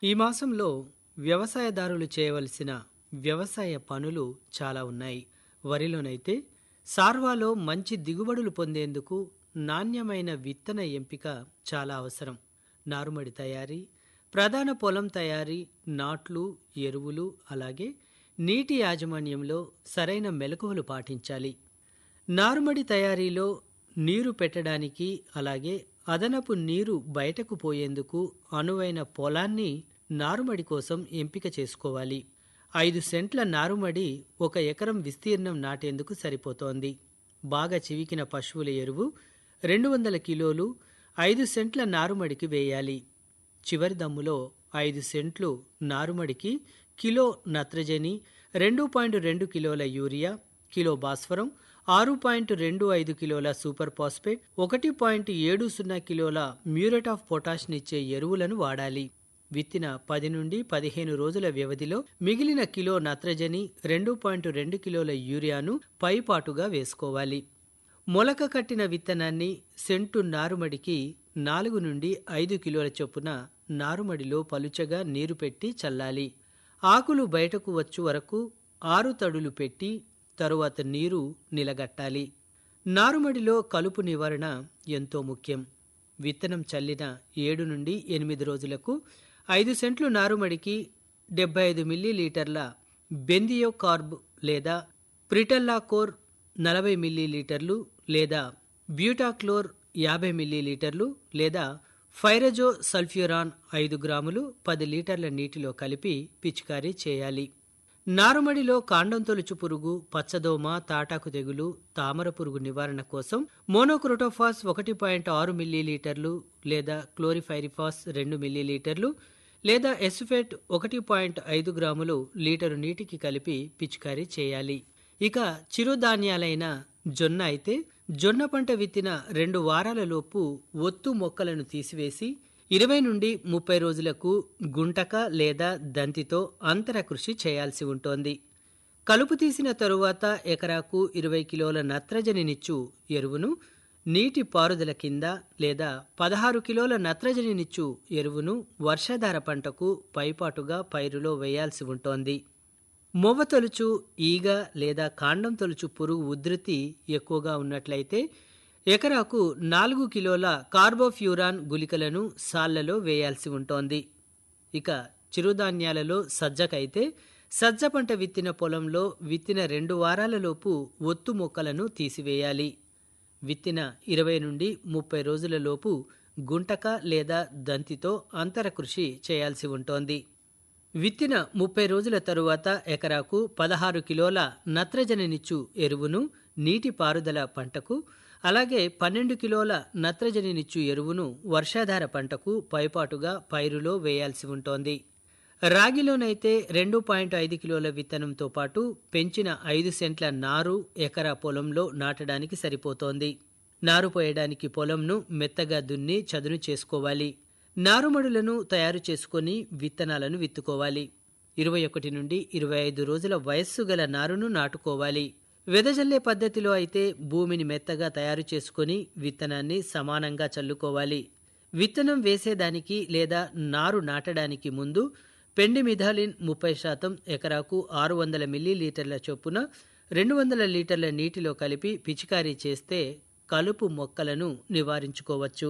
ఈ మాసంలో వ్యవసాయదారులు చేయవలసిన వ్యవసాయ పనులు చాలా ఉన్నాయి వరిలోనైతే సార్వాలో మంచి దిగుబడులు పొందేందుకు నాణ్యమైన విత్తన ఎంపిక చాలా అవసరం నారుమడి తయారీ ప్రధాన పొలం తయారీ నాట్లు ఎరువులు అలాగే నీటి యాజమాన్యంలో సరైన మెలకువలు పాటించాలి నారుమడి తయారీలో నీరు పెట్టడానికి అలాగే అదనపు నీరు బయటకు పోయేందుకు అనువైన పొలాన్ని నారుమడి కోసం ఎంపిక చేసుకోవాలి ఐదు సెంట్ల నారుమడి ఒక ఎకరం విస్తీర్ణం నాటేందుకు సరిపోతోంది బాగా చివికిన పశువుల ఎరువు రెండు వందల కిలోలు ఐదు సెంట్ల నారుమడికి వేయాలి చివరి దమ్ములో ఐదు సెంట్లు నారుమడికి కిలో నత్రజని రెండు పాయింట్ రెండు కిలోల యూరియా కిలో భాస్వరం ఆరు పాయింట్ రెండు ఐదు కిలోల సూపర్ ఫాస్ఫేట్ ఒకటి పాయింట్ ఏడు సున్నా కిలోల మ్యూరేట్ ఆఫ్ పొటాష్నిచ్చే ఎరువులను వాడాలి విత్తిన పది నుండి పదిహేను రోజుల వ్యవధిలో మిగిలిన కిలో నత్రజని రెండు పాయింట్ రెండు కిలోల యూరియాను పైపాటుగా వేసుకోవాలి మొలక కట్టిన విత్తనాన్ని సెంటు నారుమడికి నాలుగు నుండి ఐదు కిలోల చొప్పున నారుమడిలో పలుచగా నీరు పెట్టి చల్లాలి ఆకులు బయటకు వచ్చు వరకు ఆరు తడులు పెట్టి తరువాత నీరు నిలగట్టాలి నారుమడిలో కలుపు నివారణ ఎంతో ముఖ్యం విత్తనం చల్లిన ఏడు నుండి ఎనిమిది రోజులకు ఐదు సెంట్లు నారుమడికి డెబ్బై ఐదు మిల్లీలీటర్ల బెందియో కార్బ్ లేదా ప్రిటల్లాకోర్ నలభై మిల్లీలీటర్లు లేదా బ్యూటాక్లోర్ యాభై మిల్లీలీటర్లు లేదా ఫైరజో సల్ఫ్యూరాన్ ఐదు గ్రాములు పది లీటర్ల నీటిలో కలిపి పిచికారీ చేయాలి నారుమడిలో కాండం తొలుచు పురుగు పచ్చదోమ తాటాకు తెగులు తామర పురుగు నివారణ కోసం మోనోక్రోటోఫాస్ ఒకటి పాయింట్ ఆరు మిల్లీలీటర్లు లేదా క్లోరిఫైరిఫాస్ రెండు మిల్లీలీటర్లు లేదా ఎస్ఫెట్ ఒకటి పాయింట్ ఐదు గ్రాములు లీటరు నీటికి కలిపి పిచికారీ చేయాలి ఇక చిరుధాన్యాలైన జొన్న అయితే జొన్న పంట విత్తిన రెండు వారాలలోపు ఒత్తు మొక్కలను తీసివేసి ఇరవై నుండి ముప్పై రోజులకు గుంటక లేదా దంతితో అంతర కృషి చేయాల్సి ఉంటోంది కలుపు తీసిన తరువాత ఎకరాకు ఇరవై కిలోల నత్రజనినిచ్చు ఎరువును నీటి పారుదల కింద లేదా పదహారు కిలోల నత్రజనినిచ్చు ఎరువును వర్షాధార పంటకు పైపాటుగా పైరులో వేయాల్సి ఉంటోంది మొవ్వ తొలుచు ఈగ లేదా కాండం తొలుచు పురుగు ఉధృతి ఎక్కువగా ఉన్నట్లయితే ఎకరాకు నాలుగు కిలోల కార్బోఫ్యూరాన్ గుళికలను సాళ్లలో వేయాల్సి ఉంటోంది ఇక చిరుధాన్యాలలో సజ్జకైతే సజ్జ పంట విత్తిన పొలంలో విత్తిన రెండు వారాలలోపు ఒత్తు మొక్కలను తీసివేయాలి విత్తిన ఇరవై నుండి ముప్పై రోజులలోపు గుంటక లేదా దంతితో అంతర కృషి చేయాల్సి ఉంటోంది విత్తిన ముప్పై రోజుల తరువాత ఎకరాకు పదహారు కిలోల నత్రజనినిచ్చు ఎరువును నీటి పారుదల పంటకు అలాగే పన్నెండు కిలోల నత్రజనినిచ్చు ఎరువును వర్షాధార పంటకు పైపాటుగా పైరులో వేయాల్సి ఉంటోంది రాగిలోనైతే రెండు పాయింట్ ఐదు కిలోల విత్తనంతో పాటు పెంచిన ఐదు సెంట్ల నారు ఎకరా పొలంలో నాటడానికి సరిపోతోంది నారు పోయడానికి పొలంను మెత్తగా దున్ని చదును చేసుకోవాలి నారుమడులను తయారు చేసుకొని విత్తనాలను విత్తుకోవాలి ఇరవై ఒకటి నుండి ఇరవై ఐదు రోజుల వయస్సు గల నారును నాటుకోవాలి వెదజల్లే పద్ధతిలో అయితే భూమిని మెత్తగా తయారు చేసుకొని విత్తనాన్ని సమానంగా చల్లుకోవాలి విత్తనం వేసేదానికి లేదా నారు నాటడానికి ముందు పెండి మిథాలిన్ ముప్పై శాతం ఎకరాకు ఆరు వందల మిల్లీలీటర్ల చొప్పున రెండు వందల లీటర్ల నీటిలో కలిపి పిచికారీ చేస్తే కలుపు మొక్కలను నివారించుకోవచ్చు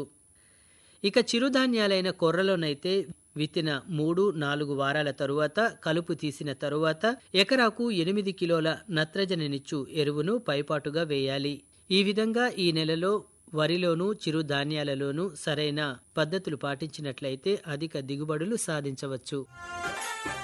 ఇక చిరుధాన్యాలైన కొర్రలోనైతే విత్తిన మూడు నాలుగు వారాల తరువాత కలుపు తీసిన తరువాత ఎకరాకు ఎనిమిది కిలోల నత్రజనినిచ్చు ఎరువును పైపాటుగా వేయాలి ఈ విధంగా ఈ నెలలో వరిలోనూ చిరుధాన్యాలలోనూ సరైన పద్ధతులు పాటించినట్లయితే అధిక దిగుబడులు సాధించవచ్చు